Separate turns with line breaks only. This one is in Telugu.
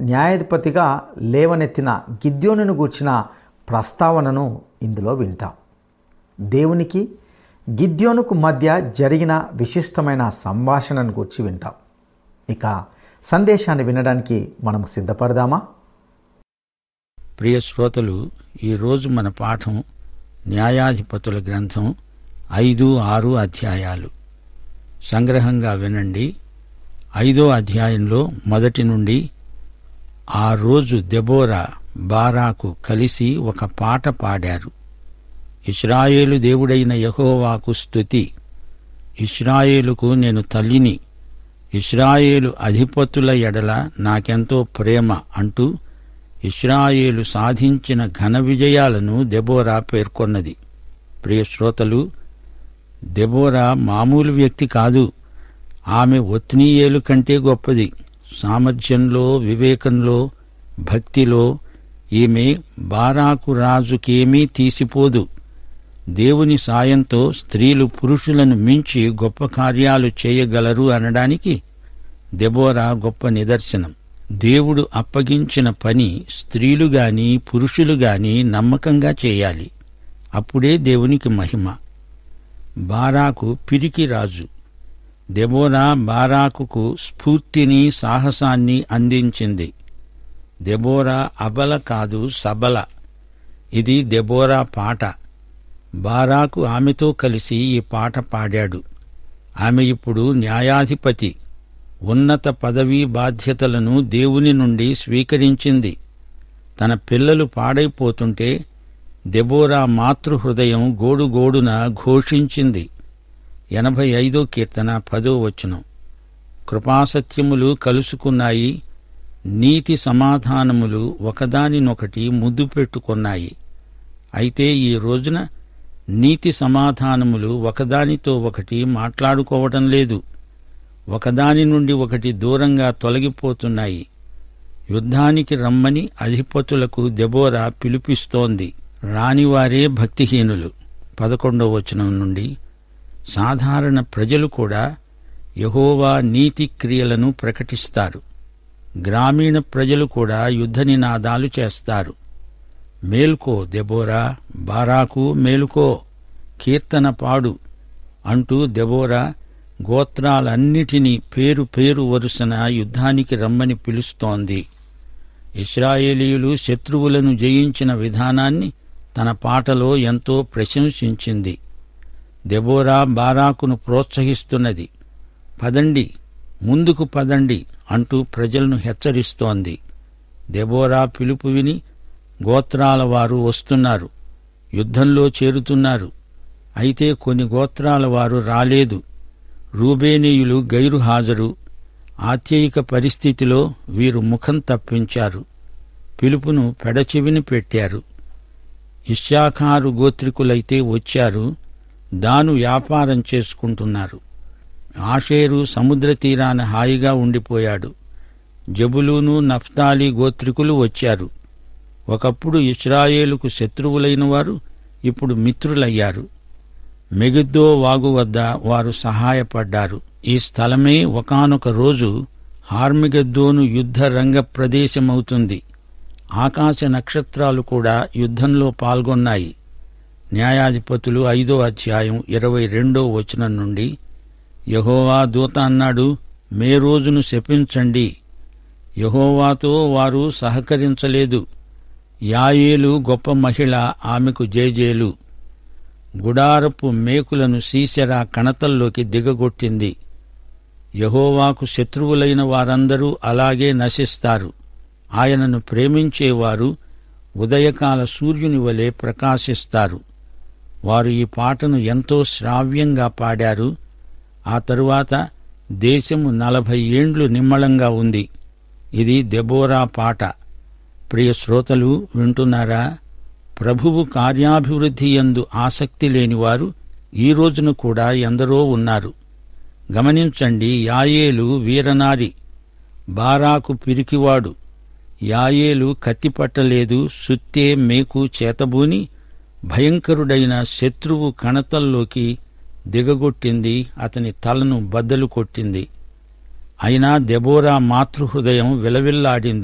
న్యాయాధిపతిగా లేవనెత్తిన గిద్యోనును గూర్చిన ప్రస్తావనను ఇందులో వింటాం దేవునికి గిద్యోనుకు మధ్య జరిగిన విశిష్టమైన సంభాషణను గూర్చి వింటాం ఇక సందేశాన్ని వినడానికి మనం సిద్ధపడదామా
ప్రియ శ్రోతలు ఈరోజు మన పాఠం న్యాయాధిపతుల గ్రంథం ఐదు ఆరు అధ్యాయాలు సంగ్రహంగా వినండి ఐదో అధ్యాయంలో మొదటి నుండి ఆ రోజు దెబోరా బారాకు కలిసి ఒక పాట పాడారు ఇస్రాయేలు దేవుడైన యహోవాకు స్తుతి ఇస్రాయేలుకు నేను తల్లిని ఇస్రాయేలు అధిపతుల ఎడల నాకెంతో ప్రేమ అంటూ ఇస్రాయేలు సాధించిన ఘన విజయాలను దెబోరా పేర్కొన్నది ప్రియ శ్రోతలు దెబోరా మామూలు వ్యక్తి కాదు ఆమె ఒత్నీయేలు కంటే గొప్పది సామర్థ్యంలో వివేకంలో భక్తిలో ఈమె బారాకు రాజుకేమీ తీసిపోదు దేవుని సాయంతో స్త్రీలు పురుషులను మించి గొప్ప కార్యాలు చేయగలరు అనడానికి దెబోరా గొప్ప నిదర్శనం దేవుడు అప్పగించిన పని స్త్రీలు గాని పురుషులు గాని నమ్మకంగా చేయాలి అప్పుడే దేవునికి మహిమ బారాకు పిరికి రాజు దెబోరా బారాకుకు స్ఫూర్తిని సాహసాన్ని అందించింది దెబోరా అబల కాదు సబల ఇది దెబోరా పాట బారాకు ఆమెతో కలిసి ఈ పాట పాడాడు ఆమె ఇప్పుడు న్యాయాధిపతి ఉన్నత పదవీ బాధ్యతలను దేవుని నుండి స్వీకరించింది తన పిల్లలు పాడైపోతుంటే దెబోరా మాతృహృదయం గోడుగోడున ఘోషించింది ఎనభై ఐదో కీర్తన పదో వచనం కృపాసత్యములు కలుసుకున్నాయి నీతి సమాధానములు ఒకదానినొకటి ముద్దు పెట్టుకున్నాయి అయితే ఈ రోజున నీతి సమాధానములు ఒకదానితో ఒకటి మాట్లాడుకోవటం లేదు ఒకదాని నుండి ఒకటి దూరంగా తొలగిపోతున్నాయి యుద్ధానికి రమ్మని అధిపతులకు దెబోరా పిలిపిస్తోంది రానివారే భక్తిహీనులు పదకొండవ వచనం నుండి సాధారణ ప్రజలు కూడా యహోవా నీతి క్రియలను ప్రకటిస్తారు గ్రామీణ ప్రజలు కూడా యుద్ధ నినాదాలు చేస్తారు మేల్కో దెబోరా బారాకు మేలుకో కీర్తన పాడు అంటూ దెబోరా గోత్రాలన్నిటినీ పేరు పేరు వరుసన యుద్ధానికి రమ్మని పిలుస్తోంది ఇస్రాయేలీయులు శత్రువులను జయించిన విధానాన్ని తన పాటలో ఎంతో ప్రశంసించింది దెబోరా బారాకును ప్రోత్సహిస్తున్నది పదండి ముందుకు పదండి అంటూ ప్రజలను హెచ్చరిస్తోంది దెబోరా పిలుపు విని గోత్రాల వారు వస్తున్నారు యుద్ధంలో చేరుతున్నారు అయితే కొన్ని గోత్రాల వారు రాలేదు రూబేనీయులు గైరు హాజరు ఆత్యయిక పరిస్థితిలో వీరు ముఖం తప్పించారు పిలుపును పెడచెవిని పెట్టారు ఇష్యాఖారు గోత్రికులైతే వచ్చారు దాను వ్యాపారం చేసుకుంటున్నారు ఆషేరు సముద్ర తీరాన హాయిగా ఉండిపోయాడు జబులూను నఫ్తాలి గోత్రికులు వచ్చారు ఒకప్పుడు ఇస్రాయేలుకు శత్రువులైన వారు ఇప్పుడు మిత్రులయ్యారు మెగిద్దో వాగు వద్ద వారు సహాయపడ్డారు ఈ స్థలమే ఒకనొక రోజు హార్మిగద్దోను యుద్ధ రంగ ప్రదేశమవుతుంది ఆకాశ నక్షత్రాలు కూడా యుద్ధంలో పాల్గొన్నాయి న్యాయాధిపతులు ఐదో అధ్యాయం ఇరవై రెండో వచనం నుండి యహోవా దూత అన్నాడు మే రోజును శపించండి యహోవాతో వారు సహకరించలేదు యాయేలు గొప్ప మహిళ ఆమెకు జేజేలు గుడారపు మేకులను సీసెరా కణతల్లోకి దిగగొట్టింది యహోవాకు శత్రువులైన వారందరూ అలాగే నశిస్తారు ఆయనను ప్రేమించేవారు ఉదయకాల సూర్యుని వలె ప్రకాశిస్తారు వారు ఈ పాటను ఎంతో శ్రావ్యంగా పాడారు ఆ తరువాత దేశము నలభై ఏండ్లు నిమ్మళంగా ఉంది ఇది దెబోరా పాట ప్రియ శ్రోతలు వింటున్నారా ప్రభువు కార్యాభివృద్ధి యందు ఆసక్తి లేనివారు ఈ రోజున కూడా ఎందరో ఉన్నారు గమనించండి యాయేలు వీరనారి బారాకు పిరికివాడు యాయేలు కత్తిపట్టలేదు సుత్తే మేకు చేతబూని భయంకరుడైన శత్రువు కణతల్లోకి దిగగొట్టింది అతని తలను బద్దలు కొట్టింది అయినా దెబోరా మాతృహృదయం విలవిల్లాడింది